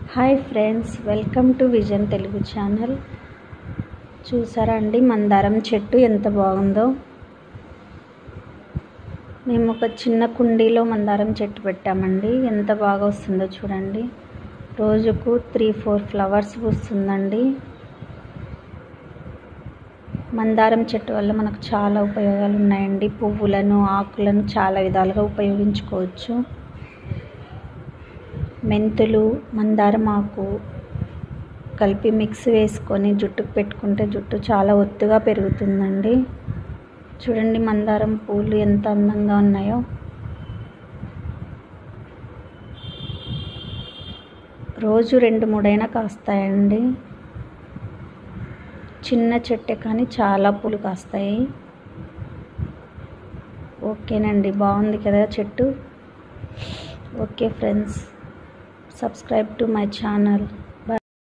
hi friends welcome to Vision Telugu channel చూసారా అండి మందారం చెట్టు ఎంత బాగుందో మేము ఒక చిన్న కుండీలో మందారం చెట్టు పెట్టామండి ఎంత బాగా వస్తుందో చూడండి రోజుకు త్రీ ఫోర్ ఫ్లవర్స్ పూస్తుందండి మందారం చెట్టు వల్ల మనకు చాలా ఉపయోగాలు ఉన్నాయండి పువ్వులను ఆకులను చాలా విధాలుగా ఉపయోగించుకోవచ్చు మెంతులు మందారం ఆకు కలిపి మిక్స్ వేసుకొని జుట్టుకు పెట్టుకుంటే జుట్టు చాలా ఒత్తుగా పెరుగుతుందండి చూడండి మందారం పూలు ఎంత అందంగా ఉన్నాయో రోజు రెండు మూడైనా కాస్తాయండి చిన్న చెట్టే కానీ చాలా పూలు కాస్తాయి ఓకేనండి బాగుంది కదా చెట్టు okay friends subscribe to my channel